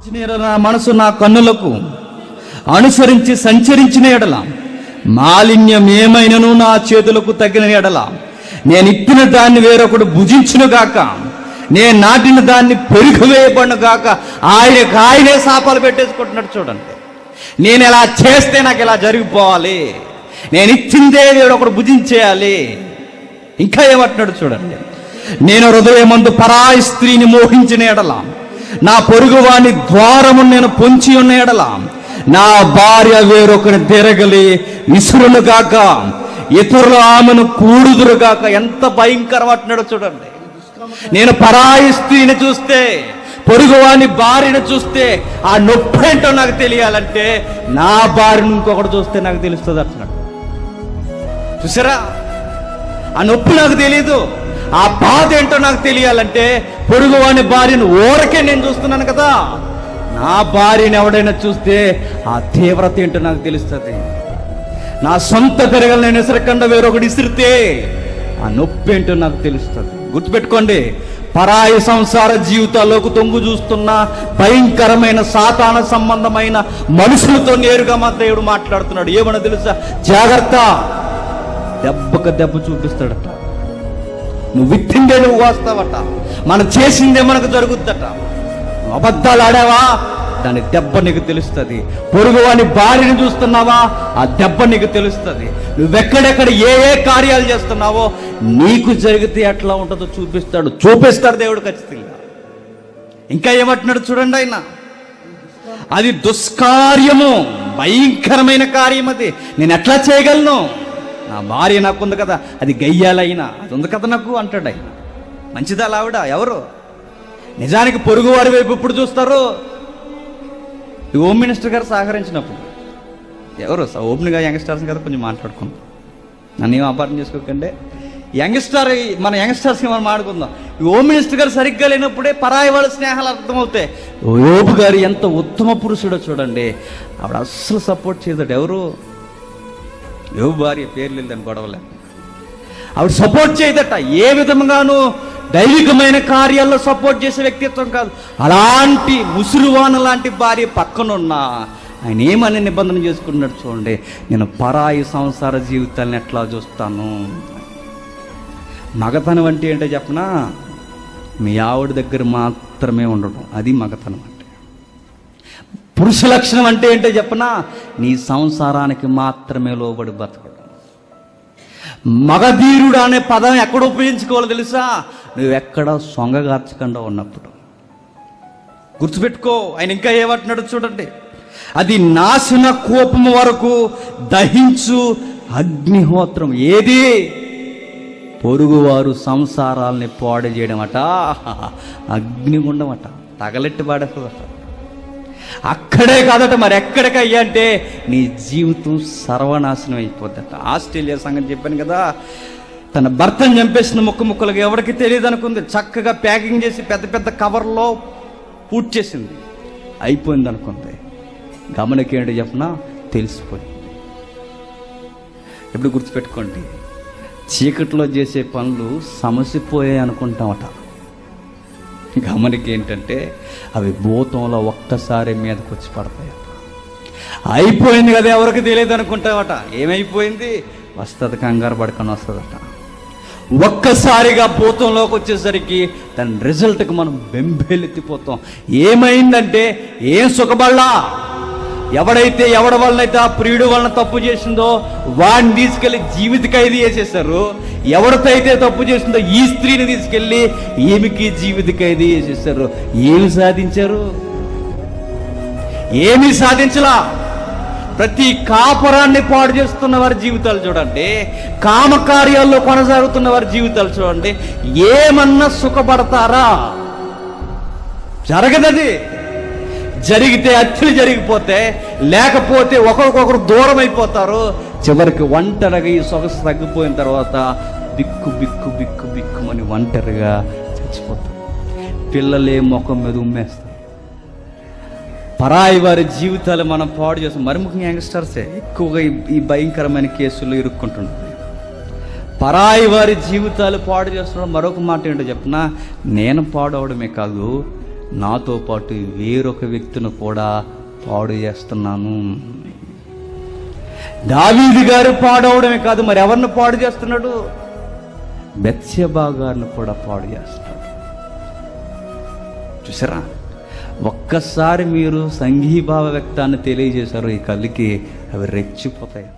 నా మనసు నా కన్నులకు అనుసరించి సంచరించిన ఎడల మాలిన్యం ఏమైనను నా చేతులకు తగిన ఎడల నేను ఇప్పిన దాన్ని వేరొకడు భుజించును గాక నేను నాటిన దాన్ని పెరుగువేయబడిన గాక ఆయనకు ఆయనే శాపాలు పెట్టేసుకుంటున్నాడు చూడండి నేను ఇలా చేస్తే నాకు ఇలా జరిగిపోవాలి నేను ఇచ్చిందే వేరొకడు భుజించేయాలి ఇంకా ఏమంటున్నాడు చూడండి నేను హృదయమందు పరాయి స్త్రీని మోహించిన ఎడల నా పొరుగువాని ద్వారము నేను పొంచి ఉన్న ఎడల నా భార్య వేరొకని తిరగలి విసురును గాక ఇతరులు ఆమెను కూడుదురు గాక ఎంత భయంకరం అంటున్నాడో చూడండి నేను పరాయి స్త్రీని చూస్తే పొరుగువాని భార్యను చూస్తే ఆ నొప్పి ఏంటో నాకు తెలియాలంటే నా భార్యను ఇంకొకటి చూస్తే నాకు తెలుస్తుంది అంటున్నాడు చూసారా ఆ నొప్పి నాకు తెలియదు ఆ బాధ ఏంటో నాకు తెలియాలంటే పొరుగువాని భార్యను ఊరకే నేను చూస్తున్నాను కదా నా భార్యని ఎవడైనా చూస్తే ఆ తీవ్రత ఏంటో నాకు తెలుస్తుంది నా సొంత పెరగలు నేను ఇసరకుండా వేరొకటి ఇసిరితే ఆ నొప్పి ఏంటో నాకు తెలుస్తుంది గుర్తుపెట్టుకోండి పరాయి సంసార జీవితాల్లోకి తొంగు చూస్తున్న భయంకరమైన సాతాన సంబంధమైన మనుషులతో నేరుగా మా దేవుడు మాట్లాడుతున్నాడు ఏమన్నా తెలుసా జాగ్రత్త దెబ్బకు దెబ్బ చూపిస్తాడట నువ్వు విత్తిందే నువ్వు కోస్తావట మనం చేసిందే మనకు జరుగుద్దట నువ్వు అబద్ధాలు ఆడావా దాని దెబ్బ నీకు తెలుస్తుంది పొరుగు వాని భార్యని చూస్తున్నావా ఆ దెబ్బ నీకు తెలుస్తుంది నువ్వెక్కడెక్కడ ఏ ఏ కార్యాలు చేస్తున్నావో నీకు జరిగితే ఎట్లా ఉంటుందో చూపిస్తాడు చూపిస్తాడు దేవుడు ఖచ్చితంగా ఇంకా ఏమంటున్నాడు చూడండి ఆయన అది దుష్కార్యము భయంకరమైన కార్యం అది నేను ఎట్లా చేయగలను నా భార్య నాకు ఉంది కదా అది గయ్యాలైనా అది ఉంది కదా నాకు అంటాడు ఆయన మంచిదా ఆవిడ ఎవరు నిజానికి పొరుగు వారి వైపు ఎప్పుడు చూస్తారు ఈ హోమ్ మినిస్టర్ గారు సహకరించినప్పుడు ఎవరు ఓపెన్గా యంగ్స్టర్స్ కదా కొంచెం మాట్లాడుకుందాం నన్ను ఏం అపార్థం చేసుకోకండి యంగ్స్టర్ మన యంగ్స్టర్స్కి మనం ఆడుకుందాం ఈ హోమ్ మినిస్టర్ గారు సరిగ్గా లేనప్పుడే పరాయి వాళ్ళ స్నేహాలు అర్థమవుతాయి యోబు గారు ఎంత ఉత్తమ పురుషుడో చూడండి ఆవిడ అస్సలు సపోర్ట్ చేయదట ఎవరు యోబు భార్య పేరు లేదని గొడవలే ఆవిడ సపోర్ట్ చేయదట ఏ విధంగానూ దైవికమైన కార్యాల్లో సపోర్ట్ చేసే వ్యక్తిత్వం కాదు అలాంటి ముసురువాన లాంటి భార్య పక్కనున్నా ఆయన ఏమని నిబంధన చేసుకున్నాడు చూడండి నేను పరాయి సంసార జీవితాన్ని ఎట్లా చూస్తాను మగతనం అంటే ఏంటో చెప్పనా మీ ఆవిడ దగ్గర మాత్రమే ఉండడం అది మగతనం అంటే పురుష లక్షణం అంటే ఏంటో చెప్పనా నీ సంసారానికి మాత్రమే లోబడి బతకడం మగధీరుడు అనే పదం ఎక్కడ ఉపయోగించుకోవాలో తెలుసా నువ్వు ఎక్కడ సొంగగార్చకుండా ఉన్నప్పుడు గుర్తుపెట్టుకో ఆయన ఇంకా ఏమంటున్నాడు చూడండి అది నాశన కోపము వరకు దహించు అగ్నిహోత్రం ఏది పొరుగువారు సంసారాల్ని పాడు చేయడం అట అగ్నిగుండం అట తగలెట్టి పాడేస్తుందట అక్కడే కాదట మరి ఎక్కడికయ్యా అంటే నీ జీవితం సర్వనాశనం అయిపోద్దట ఆస్ట్రేలియా సంగతి చెప్పాను కదా తన భర్తను చంపేసిన ముక్క ముక్కలుగా ఎవరికి తెలియదు అనుకుంది చక్కగా ప్యాకింగ్ చేసి పెద్ద పెద్ద కవర్లో పూట్ చేసింది అయిపోయింది అనుకుంది గమనకి ఏంటో చెప్పనా తెలిసిపోయింది ఎప్పుడు గుర్తుపెట్టుకోండి చీకట్లో చేసే పనులు సమసిపోయాయి అనుకుంటామట గమనిక ఏంటంటే అవి భూతంలో ఒక్కసారి మీదకి వచ్చి పడతాయట అయిపోయింది కదా ఎవరికి తెలియదు అనుకుంటామట ఏమైపోయింది వస్తుంది కంగారు పడుకొని వస్తుందట ఒక్కసారిగా భూతంలోకి వచ్చేసరికి దాని రిజల్ట్కి మనం బెంబేలెత్తిపోతాం ఏమైందంటే ఏం సుఖపడలా ఎవడైతే ఎవడి వలనైతే ఆ ప్రియుడు వలన తప్పు చేసిందో వాడిని తీసుకెళ్లి జీవిత ఖైదీ చేసేసారు ఎవరితో అయితే తప్పు చేసిందో ఈ స్త్రీని తీసుకెళ్లి ఈమెకి జీవిత ఖైదీ చేసేసారు ఏమి సాధించారు ఏమీ సాధించలా ప్రతి కాపురాన్ని పాడు చేస్తున్న వారి జీవితాలు చూడండి కామకార్యాల్లో కొనసాగుతున్న వారి జీవితాలు చూడండి ఏమన్నా సుఖపడతారా జరగదది జరిగితే అచ్చులు జరిగిపోతే లేకపోతే ఒకరికొకరు దూరం అయిపోతారు చివరికి ఒంటరిగా ఈ సొగసు తగ్గిపోయిన తర్వాత బిక్కు బిక్కు బిక్కు బిక్కుమని ఒంటరిగా చచ్చిపోతారు పిల్లలే ముఖం మీద ఉమ్మేస్తారు పరాయి వారి జీవితాలు మనం పాడు చేస్తాం మరి ముఖ్యంగా యంగ్స్టర్సే ఎక్కువగా ఈ- ఈ భయంకరమైన కేసుల్లో ఇరుక్కుంటున్నారు పరాయి వారి జీవితాలు పాడు చేస్తున్నాడు మరొక మాట ఏంటో చెప్పిన నేను పాడవడమే కాదు నాతో పాటు వేరొక వ్యక్తిని కూడా పాడు చేస్తున్నాను దావీది గారు పాడవడమే కాదు మరి ఎవరిని పాడు చేస్తున్నాడు బెత్స్యబా గారిని కూడా పాడు చేస్తున్నాడు చూసారా ఒక్కసారి మీరు సంఘీభావ వ్యక్తాన్ని తెలియజేశారు ఈ కళ్ళకి అవి రెచ్చిపోతాయి